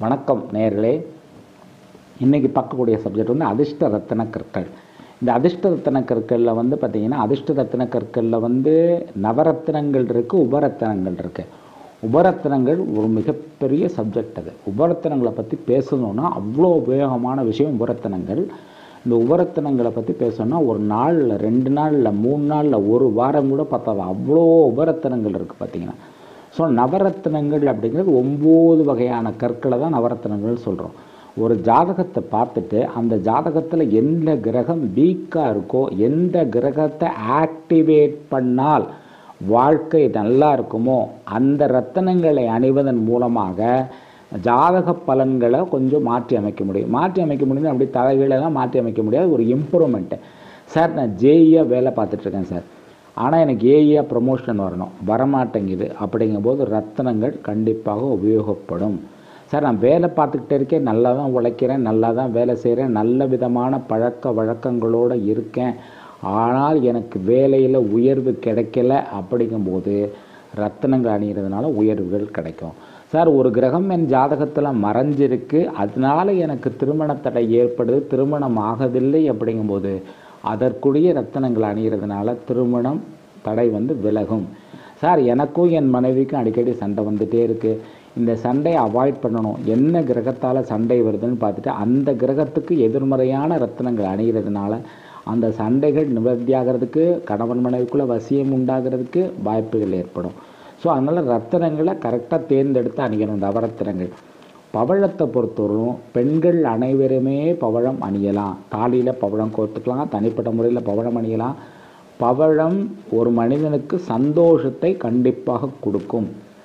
வணக்கம் நேயர்களே இன்றைக்கி பார்க்கக்கூடிய சப்ஜெக்ட் வந்து அதிர்ஷ்ட ரத்தின கற்கள் இந்த அதிர்ஷ்ட ரத்தின கற்களில் வந்து பார்த்திங்கன்னா அதிர்ஷ்ட ரத்தின கற்களில் வந்து நவரத்தினங்கள் இருக்குது உபரத்தினங்கள் இருக்குது உபரத்தினங்கள் ஒரு மிகப்பெரிய சப்ஜெக்ட் அது உபரத்தினங்களை பற்றி பேசணுன்னா அவ்வளோ உபயோகமான விஷயம் உபரத்தினங்கள் இந்த உபரத்தினங்களை பற்றி பேசணும்னா ஒரு நாளில் ரெண்டு நாளில் மூணு நாளில் ஒரு வாரம் கூட பத்தாது அவ்வளோ உபரத்தினங்கள் இருக்குது பார்த்திங்கன்னா ஸோ நவரத்தினங்கள் அப்படிங்கிறது ஒம்பது வகையான கற்களை தான் நவரத்தினங்கள் சொல்கிறோம் ஒரு ஜாதகத்தை பார்த்துட்டு அந்த ஜாதகத்தில் எந்த கிரகம் வீக்காக இருக்கோ எந்த கிரகத்தை ஆக்டிவேட் பண்ணால் வாழ்க்கை நல்லா இருக்குமோ அந்த ரத்தனங்களை அணிவதன் மூலமாக ஜாதக பலன்களை கொஞ்சம் மாற்றி அமைக்க முடியும் மாற்றி அமைக்க முடியும் அப்படி தலைகீழெல்லாம் மாற்றி அமைக்க முடியாது ஒரு இம்ப்ரூவ்மெண்ட்டு சார் நான் ஜேஇயாக வேலை பார்த்துட்ருக்கேன் சார் ஆனால் எனக்கு ஏஇயாக ப்ரமோஷன் வரணும் வரமாட்டேங்குது அப்படிங்கும்போது ரத்தனங்கள் கண்டிப்பாக உபயோகப்படும் சார் நான் வேலை பார்த்துக்கிட்டே இருக்கேன் நல்லா தான் உழைக்கிறேன் நல்லா தான் வேலை செய்கிறேன் நல்ல விதமான பழக்க வழக்கங்களோடு இருக்கேன் ஆனால் எனக்கு வேலையில் உயர்வு கிடைக்கல அப்படிங்கும்போது ரத்தனங்கள் அணிகிறதுனால உயர்வுகள் கிடைக்கும் சார் ஒரு கிரகம் என் ஜாதகத்தில் மறைஞ்சிருக்கு அதனால எனக்கு திருமண தடை ஏற்படுது திருமணம் ஆகவில்லை அப்படிங்கும்போது அதற்குரிய ரத்தனங்கள் அணிகிறதுனால திருமணம் தடை வந்து விலகும் சார் எனக்கும் என் மனைவிக்கும் அடிக்கடி சண்டை வந்துகிட்டே இருக்குது இந்த சண்டையை அவாய்ட் பண்ணணும் என்ன கிரகத்தால் சண்டை வருதுன்னு பார்த்துட்டு அந்த கிரகத்துக்கு எதிர்மறையான ரத்தனங்கள் அணிகிறதுனால அந்த சண்டைகள் நிவர்த்தியாகிறதுக்கு கணவன் மனைவிக்குள்ளே வசியம் உண்டாகிறதுக்கு வாய்ப்புகள் ஏற்படும் ஸோ அதனால் ரத்தனங்களை கரெக்டாக தேர்ந்தெடுத்து அணியணும் நவரத்தினங்கள் பவழத்தை பொறுத்தவரையும் பெண்கள் அனைவருமே பவழம் அணியலாம் தாலியில் பவழம் கோர்த்துக்கலாம் தனிப்பட்ட முறையில் பவழம் அணியலாம் பவழம் ஒரு மனிதனுக்கு சந்தோஷத்தை கண்டிப்பாக கொடுக்கும்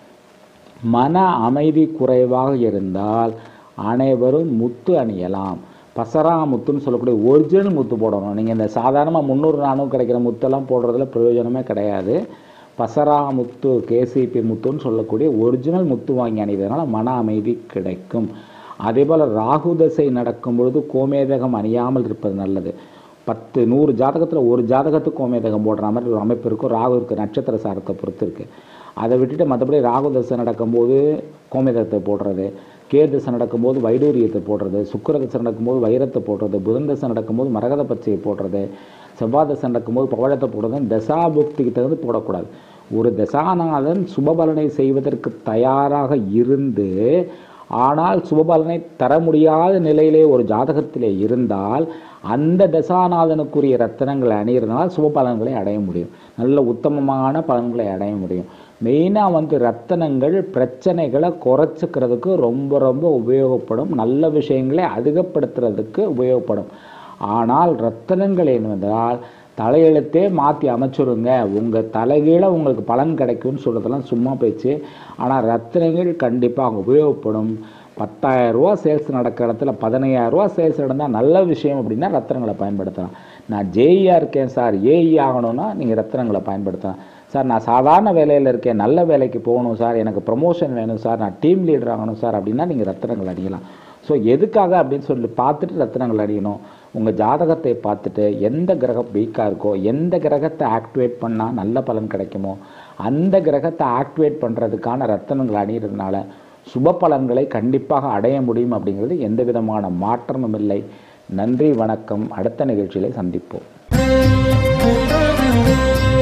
மன அமைதி குறைவாக இருந்தால் அனைவரும் முத்து அணியலாம் பசரா முத்துன்னு சொல்லக்கூடிய ஒரிஜினல் முத்து போடணும் நீங்கள் இந்த சாதாரணமாக முந்நூறு நானூறு கிடைக்கிற முத்தெல்லாம் போடுறதுல பிரயோஜனமே கிடையாது பசரா முத்து கேசிபி முத்துன்னு சொல்லக்கூடிய ஒரிஜினல் முத்து வாங்கி அணிவதனால மன அமைதி கிடைக்கும் அதே போல் ராகு தசை நடக்கும் பொழுது கோமேதகம் அணியாமல் இருப்பது நல்லது பத்து நூறு ஜாதகத்தில் ஒரு ஜாதகத்துக்கு கோமேதகம் போடுற மாதிரி ஒரு அமைப்பு இருக்கும் ராகு இருக்குது நட்சத்திர சாரத்தை பொறுத்து இருக்குது அதை விட்டுட்டு மற்றபடி ராகு தசை நடக்கும்போது கோமேதகத்தை போடுறது கே தசை நடக்கும்போது வைடூரியத்தை போடுறது சுக்கர தசை நடக்கும்போது வைரத்தை போடுறது புதன் தசை நடக்கும்போது மரகத பச்சையை போடுறது செவ்வாய் தசை நடக்கும்போது பவழத்தை போடுறது தசாபுக்திக்கு தகுந்து போடக்கூடாது ஒரு தசாநாதன் சுபபலனை செய்வதற்கு தயாராக இருந்து ஆனால் சுபபலனை தர முடியாத நிலையிலே ஒரு ஜாதகத்திலே இருந்தால் அந்த தசாநாதனுக்குரிய ரத்தனங்களை அணிகிறதுனால சுபபலன்களை அடைய முடியும் நல்ல உத்தமமான பலன்களை அடைய முடியும் மெயினாக வந்து ரத்தனங்கள் பிரச்சனைகளை குறைச்சிக்கிறதுக்கு ரொம்ப ரொம்ப உபயோகப்படும் நல்ல விஷயங்களை அதிகப்படுத்துறதுக்கு உபயோகப்படும் ஆனால் ரத்தனங்கள் என்பதால் தலையெழுத்தே மாற்றி அமைச்சிருங்க உங்கள் தலைகீழ உங்களுக்கு பலன் கிடைக்கும்னு சொல்கிறதெல்லாம் சும்மா பேச்சு ஆனால் ரத்தினங்கள் கண்டிப்பாக உபயோகப்படும் பத்தாயிரரூவா சேல்ஸ் நடக்கிற இடத்துல பதினையாயிரரூவா சேல்ஸ் நடந்தால் நல்ல விஷயம் அப்படின்னா ரத்தினங்களை பயன்படுத்தலாம் நான் ஜேஇயாக இருக்கேன் சார் ஏஇ ஆகணும்னா நீங்கள் ரத்தினங்களை பயன்படுத்தலாம் சார் நான் சாதாரண வேலையில் இருக்கேன் நல்ல வேலைக்கு போகணும் சார் எனக்கு ப்ரமோஷன் வேணும் சார் நான் டீம் லீடர் ஆகணும் சார் அப்படின்னா நீங்கள் ரத்தினங்கள் அணியலாம் ஸோ எதுக்காக அப்படின்னு சொல்லி பார்த்துட்டு ரத்தினங்கள் அணியணும் உங்கள் ஜாதகத்தை பார்த்துட்டு எந்த கிரகம் வீக்காக இருக்கோ எந்த கிரகத்தை ஆக்டிவேட் பண்ணால் நல்ல பலன் கிடைக்குமோ அந்த கிரகத்தை ஆக்டிவேட் பண்ணுறதுக்கான ரத்தனங்கள் அணிகிறதுனால சுப பலன்களை கண்டிப்பாக அடைய முடியும் அப்படிங்கிறது எந்த விதமான மாற்றமும் இல்லை நன்றி வணக்கம் அடுத்த நிகழ்ச்சியிலே சந்திப்போம்